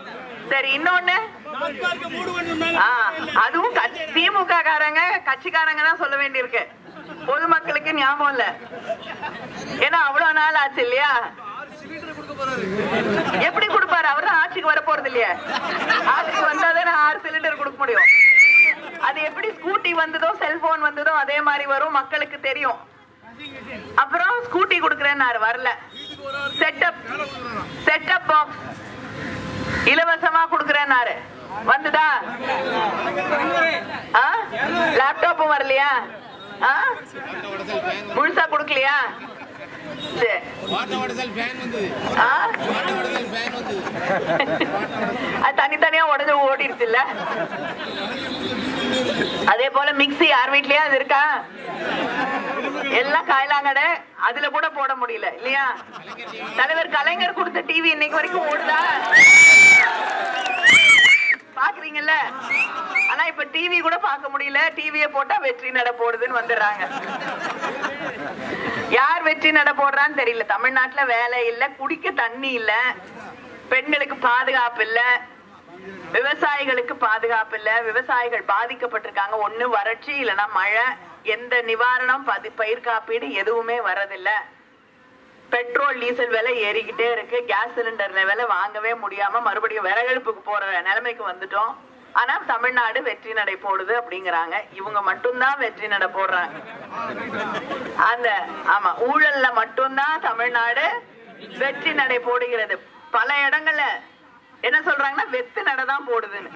சரி இன்னொன்னு ஆ, அதுவும் திமுக காரங்க கட்சிக்காரங்க தான் சொல்ல வேண்டியிருக்கு பொதுமக்களுக்கு ஞாபகம் இல்ல ஏன்னா அவ்வளவு நாள் ஆச்சு இல்லையா எப்படி கொடுப்பாரு அவர் தான் ஆட்சிக்கு வர போறது இல்லையா ஆட்சிக்கு வந்தாதான் ஆறு சிலிண்டர் கொடுக்க முடியும் அது எப்படி ஸ்கூட்டி வந்ததோ செல்போன் வந்ததோ அதே மாதிரி வரும் மக்களுக்கு தெரியும் அப்புறம் ஸ்கூட்டி கொடுக்கறேன்னாரு வரல செட்டப் செட்டப் பாக்ஸ் இலவசமா கொடுக்கறேன்னாரு வந்துதா லேப்டாப்பும் வரலையா ஆ? முழுசா கொடுக்கலையா சரி. ஆ? அது தனித்தனியா உடஞ்சு ஓடிடுச்சு இல்ல அதே போல மிக்ஸி யார் வீட்லயா அது இருக்கா எல்லாம் காயலாங்கடை அதுல கூட போட முடியல இல்லையா தலைவர் கலைஞர் கொடுத்த டிவி இன்னைக்கு வரைக்கும் ஓடுதா பாக்குறீங்கல்ல ஆனா இப்ப டிவி கூட பார்க்க முடியல டிவிய போட்டா வெற்றி நட போடுதுன்னு வந்துடுறாங்க யார் வெற்றி நட போடுறான்னு தெரியல தமிழ்நாட்டுல வேலை இல்ல குடிக்க தண்ணி இல்ல பெண்களுக்கு பாதுகாப்பு இல்ல விவசாயிகளுக்கு பாதுகாப்பு இல்ல விவசாயிகள் பாதிக்கப்பட்டிருக்காங்க ஒண்ணு வறட்சி இல்லைன்னா மழை எந்த நிவாரணம் பதி- பயிர் காப்பீடு எதுவுமே வரதில்ல பெட்ரோல் டீசல் விலை ஏறிக்கிட்டே இருக்கு கேஸ் சிலிண்டர் விலை வாங்கவே முடியாம மறுபடியும் விறகடுப்புக்கு போற நிலைமைக்கு வந்துட்டோம் ஆனா தமிழ்நாடு வெற்றி நடை போடுது அப்படிங்கறாங்க இவங்க மட்டும்தான் வெற்றி நடை போடுறாங்க அந்த ஆமா ஊழல்ல மட்டும்தான் தமிழ்நாடு வெற்றி நடை போடுகிறது பல இடங்கள்ல என்ன சொல்றாங்கன்னா வெத்து நடை தான் போடுதுன்னு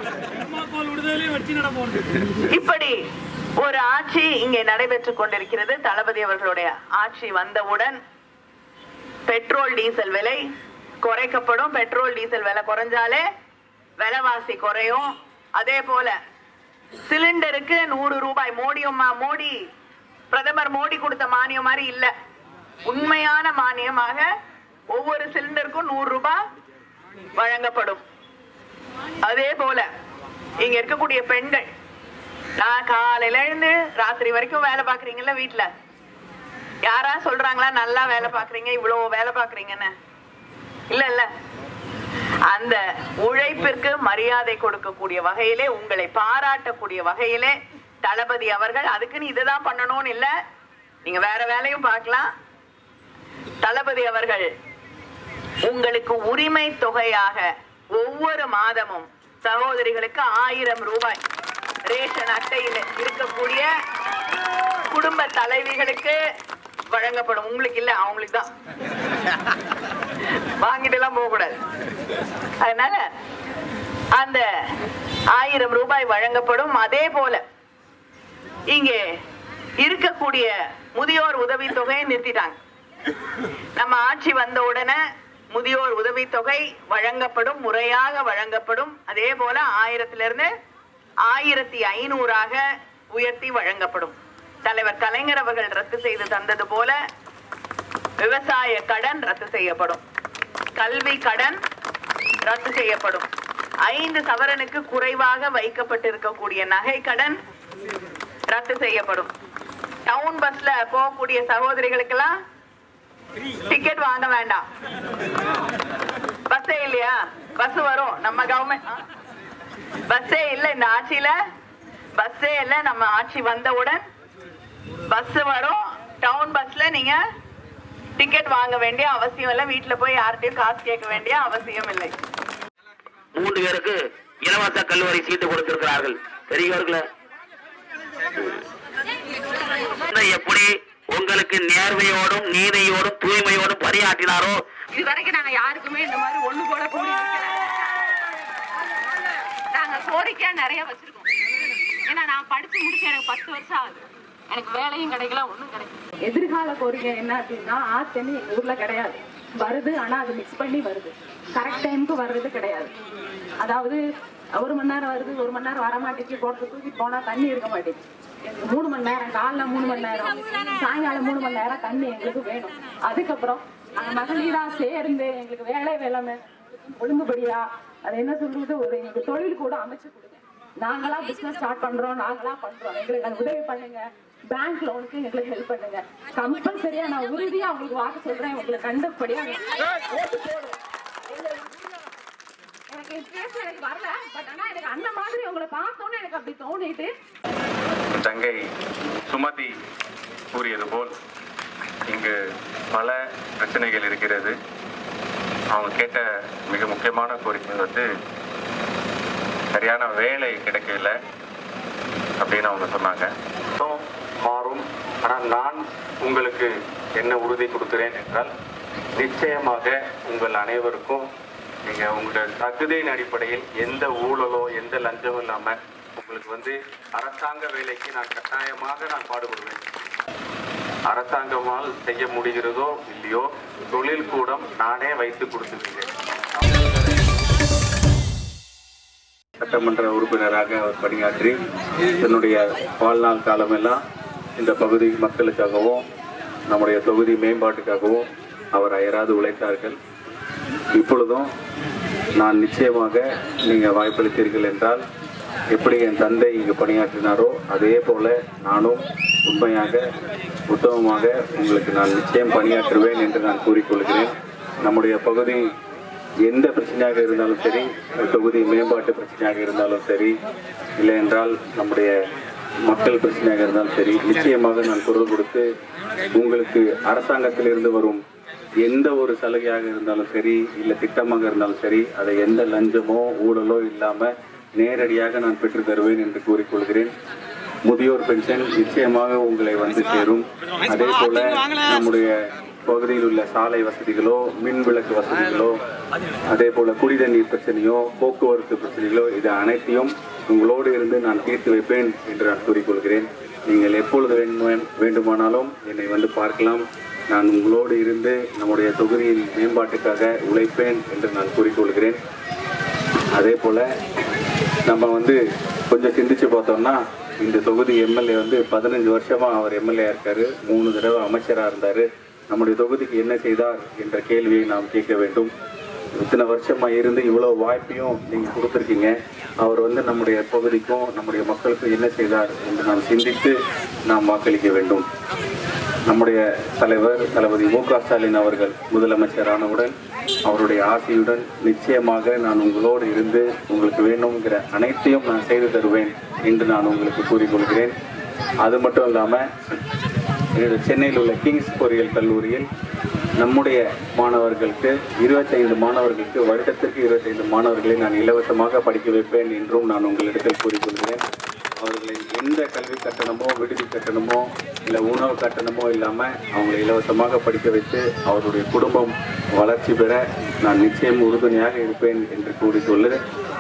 இப்படி ஒரு ஆட்சி இங்கே நடைபெற்றுக் கொண்டிருக்கிறது தளபதி அவர்களுடைய ஆட்சி வந்தவுடன் பெட்ரோல் டீசல் விலை குறைக்கப்படும் பெட்ரோல் டீசல் விலை குறைஞ்சாலே விலைவாசி குறையும் அதே போல சிலிண்டருக்கு நூறு ரூபாய் மோடி அம்மா மோடி பிரதமர் மோடி கொடுத்த மானியம் மாதிரி இல்ல உண்மையான மானியமாக ஒவ்வொரு சிலிண்டருக்கும் நூறு ரூபாய் வழங்கப்படும் அதே போல இங்க இருக்கக்கூடிய பெண்கள் நான் காலையில இருந்து ராத்திரி வரைக்கும் வேலை பாக்குறீங்கல்ல வீட்டுல யாரா சொல்றாங்களா நல்லா வேலை பாக்குறீங்க இவ்வளவு வேலை பாக்குறீங்கன்னு இல்ல இல்ல அந்த உழைப்பிற்கு மரியாதை கொடுக்கக்கூடிய வகையிலே உங்களை பாராட்டக்கூடிய வகையிலே தளபதி அவர்கள் அதுக்குன்னு இதுதான் பண்ணணும்னு இல்ல நீங்க வேற வேலையும் பார்க்கலாம் தளபதி அவர்கள் உங்களுக்கு உரிமை தொகையாக ஒவ்வொரு மாதமும் சகோதரிகளுக்கு ஆயிரம் ரூபாய் ரேஷன் அட்டையில் இருக்கக்கூடிய குடும்ப தலைவிகளுக்கு வழங்கப்படும் உங்களுக்கு இல்ல அவங்களுக்கு தான் வாங்கிட்டு எல்லாம் போக கூடாது அதனால அந்த ஆயிரம் ரூபாய் வழங்கப்படும் அதே போல இங்கே இருக்கக்கூடிய முதியோர் உதவி தொகையை நிறுத்திட்டாங்க நம்ம ஆட்சி வந்த உடனே முதியோர் உதவித்தொகை வழங்கப்படும் முறையாக வழங்கப்படும் அதே போல ஆயிரத்துல இருந்து ஆயிரத்தி ஐநூறாக உயர்த்தி வழங்கப்படும் தலைவர் கலைஞர் அவர்கள் ரத்து செய்து தந்தது போல விவசாய கடன் ரத்து செய்யப்படும் கல்வி கடன் ரத்து செய்யப்படும் ஐந்து சவரனுக்கு குறைவாக வைக்கப்பட்டிருக்கக்கூடிய நகை கடன் ரத்து செய்யப்படும் டவுன் பஸ்ல போகக்கூடிய சகோதரிகளுக்கெல்லாம் டிக்கெட் வாங்க வேண்டாம் பஸ்ஸே இல்லையா பஸ் வரும் நம்ம கவர்மெண்ட் பஸ்ஸே இல்ல இந்த ஆட்சியில பஸ்ஸே இல்ல நம்ம ஆட்சி வந்தவுடன் பஸ் வரும் டவுன் பஸ்ல நீங்க டிக்கெட் வாங்க வேண்டிய அவசியம் இல்லை வீட்டுல போய் யார்கிட்டயும் காசு கேட்க வேண்டிய அவசியம் இல்லை மூன்று பேருக்கு இலவச கல்லூரி சீட்டு கொடுத்திருக்கிறார்கள் பெரியவர்களே இன்னும் எப்படி உங்களுக்கு நேர்மையோடும் நீதியோடும் தூய்மையோடும் பணியாற்றினாரோ இது வரைக்கும் நாங்க யாருக்குமே இந்த மாதிரி ஒண்ணு போல கூடி நிக்கல. நாங்க கோரிக்கையா நிறைய வச்சிருக்கோம் ஏன்னா நான் படிச்சு முடிச்சு எனக்கு பத்து வருஷம் ஆகுது எனக்கு வேலையும் கிடைக்கல ஒண்ணும் கிடைக்கல எதிர்கால கோரிக்கை என்ன அப்படின்னா ஆத்தண்ணி எங்க ஊர்ல கிடையாது வருது ஆனா அது மிக்ஸ் பண்ணி வருது கரெக்ட் டைமுக்கு வர்றது கிடையாது அதாவது ஒரு மணி நேரம் வருது ஒரு மணி நேரம் வர மாட்டேங்குது போட்டு தூக்கி போனா தண்ணி இருக்க மாட்டேங்குது எங்களுக்கு மூணு மணி நேரம் காலைல மூணு மணி நேரம் சாயங்காலம் மூணு மணி நேரம் தண்ணி எங்களுக்கு வேணும் அதுக்கப்புறம் நாங்க மகளிரா சேர்ந்து எங்களுக்கு வேலை வேலைமை ஒழுங்குபடியா அது என்ன சொல்றது ஒரு எங்களுக்கு தொழில் கூட அமைச்சு கொடுங்க நாங்களா பிசினஸ் ஸ்டார்ட் பண்றோம் நாங்களா பண்றோம் எங்களுக்கு அது உதவி பண்ணுங்க பேங்க் லோனுக்கு எங்களுக்கு ஹெல்ப் பண்ணுங்க கம்பல்சரியா நான் உறுதியா உங்களுக்கு வாக்கு சொல்றேன் உங்களுக்கு கண்டபடியா ஓட்டு போடுங்க. எங்களுக்கு உறுதியா- எனக்கு பேச எனக்கு வரல பட் ஆனா எனக்கு அந்த மாதிரி உங்களை பார்த்தோன்னே எனக்கு அப்படி தோணிட்டு தங்கை சுமதி கூறியது போல் இங்கு பல பிரச்சனைகள் இருக்கிறது அவங்க கேட்ட மிக முக்கியமான கோரிக்கை வந்து சரியான வேலை கிடைக்கல அப்படின்னு அவங்க சொன்னாங்க So, மாறும் ஆனால் நான் உங்களுக்கு என்ன உறுதி கொடுக்கிறேன் என்றால் நிச்சயமாக உங்கள் அனைவருக்கும் நீங்கள் உங்களோட தகுதியின் அடிப்படையில் எந்த ஊழலோ எந்த லஞ்சமும் இல்லாமல் உங்களுக்கு வந்து அரசாங்க வேலைக்கு நான் கட்டாயமாக நான் பாடுபடுவேன் அரசாங்கமால் செய்ய முடிகிறதோ இல்லையோ தொழில் கூடம் நானே வைத்து கொடுத்துருக்கேன் சட்டமன்ற உறுப்பினராக அவர் பணியாற்றி தன்னுடைய வாழ்நாள் காலமெல்லாம் இந்த பகுதி மக்களுக்காகவும் நம்முடைய தொகுதி மேம்பாட்டுக்காகவும் அவர் அயராது உழைத்தார்கள் இப்பொழுதும் நான் நிச்சயமாக நீங்கள் வாய்ப்பளித்தீர்கள் என்றால் எப்படி என் தந்தை இங்கு பணியாற்றினாரோ அதே போல நானும் உண்மையாக உத்தமமாக உங்களுக்கு நான் நிச்சயம் பணியாற்றுவேன் என்று நான் கூறிக்கொள்கிறேன் நம்முடைய பகுதி எந்த பிரச்சனையாக இருந்தாலும் சரி ஒரு தொகுதி மேம்பாட்டு பிரச்சனையாக இருந்தாலும் சரி இல்லை என்றால் நம்முடைய மக்கள் பிரச்சனையாக இருந்தாலும் சரி நிச்சயமாக நான் குரல் கொடுத்து உங்களுக்கு அரசாங்கத்திலிருந்து வரும் எந்த ஒரு சலுகையாக இருந்தாலும் சரி இல்லை திட்டமாக இருந்தாலும் சரி அதை எந்த லஞ்சமோ ஊழலோ இல்லாம நேரடியாக நான் பெற்று தருவேன் என்று கூறிக்கொள்கிறேன் முதியோர் பென்ஷன் நிச்சயமாக உங்களை வந்து சேரும் அதே போல நம்முடைய பகுதியில் உள்ள சாலை வசதிகளோ மின் விளக்கு வசதிகளோ அதே போல குடித நீர் பிரச்சனையோ போக்குவரத்து பிரச்சனைகளோ இது அனைத்தையும் உங்களோடு இருந்து நான் தீர்த்து வைப்பேன் என்று நான் கூறிக்கொள்கிறேன் நீங்கள் எப்பொழுது வேண்டும் வேண்டுமானாலும் என்னை வந்து பார்க்கலாம் நான் உங்களோடு இருந்து நம்முடைய தொகுதியின் மேம்பாட்டுக்காக உழைப்பேன் என்று நான் கூறிக்கொள்கிறேன் அதே போல நம்ம வந்து கொஞ்சம் சிந்திச்சு பார்த்தோம்னா இந்த தொகுதி எம்எல்ஏ வந்து பதினஞ்சு வருஷமா அவர் எம்எல்ஏ இருக்காரு மூணு தடவை அமைச்சராக இருந்தாரு நம்முடைய தொகுதிக்கு என்ன செய்தார் என்ற கேள்வியை நாம் கேட்க வேண்டும் இத்தனை வருஷமா இருந்து இவ்வளவு வாய்ப்பையும் நீங்க கொடுத்துருக்கீங்க அவர் வந்து நம்முடைய பகுதிக்கும் நம்முடைய மக்களுக்கும் என்ன செய்தார் என்று நாம் சிந்தித்து நாம் வாக்களிக்க வேண்டும் நம்முடைய தலைவர் தளபதி மு க ஸ்டாலின் அவர்கள் முதலமைச்சரானவுடன் அவருடைய ஆசையுடன் நிச்சயமாக நான் உங்களோடு இருந்து உங்களுக்கு வேணுங்கிற அனைத்தையும் நான் செய்து தருவேன் என்று நான் உங்களுக்கு கூறிக்கொள்கிறேன் அது மட்டும் இல்லாமல் என்னுடைய சென்னையில் உள்ள கிங்ஸ் பொறியியல் கல்லூரியில் நம்முடைய மாணவர்களுக்கு இருபத்தைந்து மாணவர்களுக்கு வருடத்திற்கு இருபத்தைந்து மாணவர்களை நான் இலவசமாக படிக்க வைப்பேன் என்றும் நான் உங்களிடத்தில் கூறிக்கொள்கிறேன் அவர்களை எந்த கல்வி கட்டணமோ விடுதி கட்டணமோ இல்லை உணவு கட்டணமோ இல்லாமல் அவங்களை இலவசமாக படிக்க வைத்து அவருடைய குடும்பம் வளர்ச்சி பெற நான் நிச்சயம் உறுதுணையாக இருப்பேன் என்று கூறிக்கொள்ளு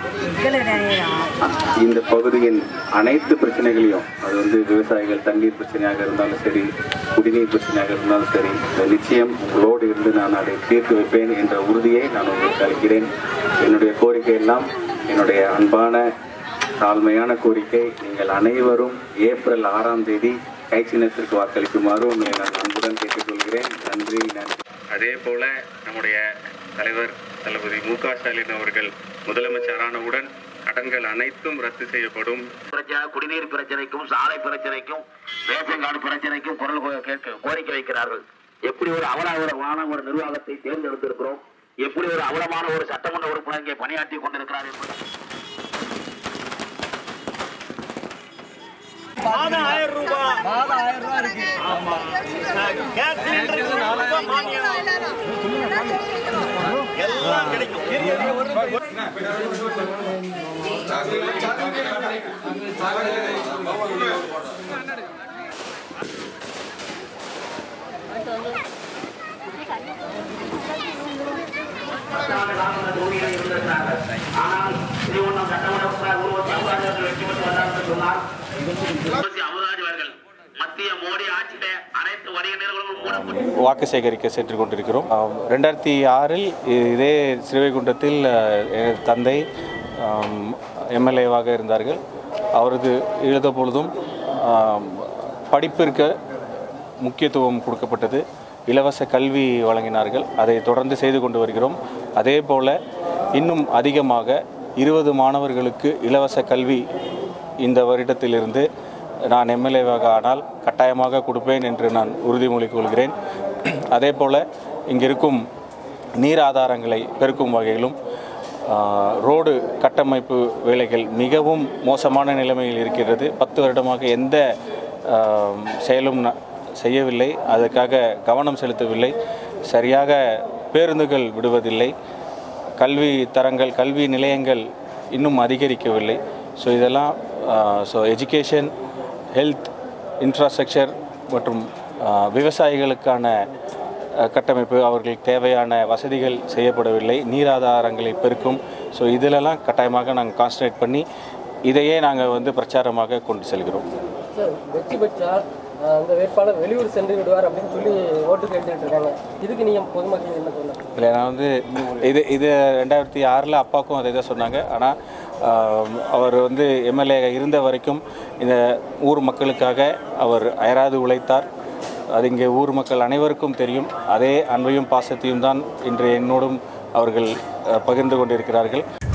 இந்த பகுதியின் அனைத்து பிரச்சனைகளையும் அது வந்து விவசாயிகள் தண்ணீர் பிரச்சனையாக இருந்தாலும் சரி குடிநீர் பிரச்சனையாக இருந்தாலும் சரி அது நிச்சயம் உங்களோடு இருந்து நான் அதை தீர்த்து வைப்பேன் என்ற உறுதியை நான் உங்களுக்கு அளிக்கிறேன் என்னுடைய கோரிக்கை எல்லாம் என்னுடைய அன்பான தாழ்மையான கோரிக்கை நீங்கள் அனைவரும் ஏப்ரல் ஆறாம் தேதி கை சின்னத்திற்கு வாக்களிக்குமாறு உங்களை நான் அன்புடன் கேட்டுக்கொள்கிறேன் நன்றி நன்றி அதே போல நம்முடைய தலைவர் தளபதி மு க ஸ்டாலின் அவர்கள் முதலமைச்சரானவுடன் கடன்கள் அனைத்தும் ரத்து செய்யப்படும் பிரச்சனை குடிநீர் பிரச்சனைக்கும் சாலை பிரச்சனைக்கும் ரேஷன் கார்டு பிரச்சனைக்கும் குரல் கோ- கேட்க கோரிக்கை வைக்கிறார்கள் எப்படி ஒரு அவலமான ஒரு நிர்வாகத்தை தேர்ந்தெடுத்திருக்கிறோம் எப்படி ஒரு அவலமான ஒரு சட்டமன்ற உறுப்பினர் இங்கே பணியாற்றி கொண்டிருக்கிறார் என்பது மாதம் ஆயிரம் ரூபாய் மாதம் ஆயிரம் ரூபாய் இருக்கு ஆமா கேஸ் சிலிண்டருக்கு நாலு ரூபாய் மானியம் எல்லாம் கிடைக்கும் ஆனால் ஸ்ரீவண்ணம் சட்டமன்ற உறுப்பினர் உருவத்தி அமராஜர்கள் வெற்றி பெற்று வந்தார் என்று சொன்னார் உருவத்தி அமராஜ் அவர்கள் மத்திய மோடி ஆட்சியிலே அனைத்து வணிக நிறுவனங்களும் மூடப்பட்டு வாக்கு சேகரிக்க சென்று கொண்டிருக்கிறோம் ஆம், ரெண்டாயிரத்தி ஆறில் இ- இதே ஸ்ரீவைகுண்டத்தில் அஹ், எனது தந்தை எம்எல்ஏவாக இருந்தார்கள் அவரது எழுத பொழுதும் ஆம், படிப்பிற்கு முக்கியத்துவம் கொடுக்கப்பட்டது இலவச கல்வி வழங்கினார்கள் அதை தொடர்ந்து செய்து கொண்டு வருகிறோம் அதே போல் இன்னும் அதிகமாக இருபது மாணவர்களுக்கு இலவச கல்வி இந்த வருடத்திலிருந்து நான் எம்எல்ஏவாக ஆனால் கட்டாயமாக கொடுப்பேன் என்று நான் உறுதிமொழி கொள்கிறேன் அதே போல் இங்கிருக்கும் நீர் ஆதாரங்களை பெருக்கும் வகையிலும் ஆஹ், ரோடு கட்டமைப்பு வேலைகள் மிகவும் மோசமான நிலைமையில் இருக்கிறது பத்து வருடமாக எந்த ஆம், செயலும் ந- செய்யவில்லை அதற்காக கவனம் செலுத்தவில்லை சரியாக பேருந்துகள் விடுவதில்லை கல்வி தரங்கள் கல்வி நிலையங்கள் இன்னும் அதிகரிக்கவில்லை ஸோ இதெல்லாம் ஸோ எஜுகேஷன் ஹெல்த் இன்ஃப்ராஸ்ட்ரக்சர் மற்றும் ஆஹ், விவசாயிகளுக்கான அஹ், கட்டமைப்பு அவர்களுக்கு தேவையான வசதிகள் செய்யப்படவில்லை நீராதாரங்களை பெருக்கும் ஸோ இதிலெல்லாம் கட்டாயமாக நாங்கள் கான்சன்ட்ரேட் பண்ணி இதையே நாங்கள் வந்து பிரச்சாரமாக கொண்டு செல்கிறோம் சார் வெற்றி பெற்றால் அஹ், அந்த வேட்பாளர் வெளியூர் சென்று விடுவார் அப்படின்னு சொல்லி ஓட்டு கேட்டுட்டு இருக்காங்க இதுக்கு நீங்க பொதுமக்கள் என்ன சொல்லலாம் இல்லை நான் வந்து இது இது ரெண்டாயிரத்தி ஆறில் அப்பாவுக்கும் அதே தான் சொன்னாங்க ஆனால் அவர் வந்து எம்எல்ஏ இருந்த வரைக்கும் இந்த ஊர் மக்களுக்காக அவர் அயராது உழைத்தார் அது இங்கே ஊர் மக்கள் அனைவருக்கும் தெரியும் அதே அன்பையும் பாசத்தையும் தான் இன்று என்னோடும் அவர்கள் அஹ், பகிர்ந்து கொண்டிருக்கிறார்கள்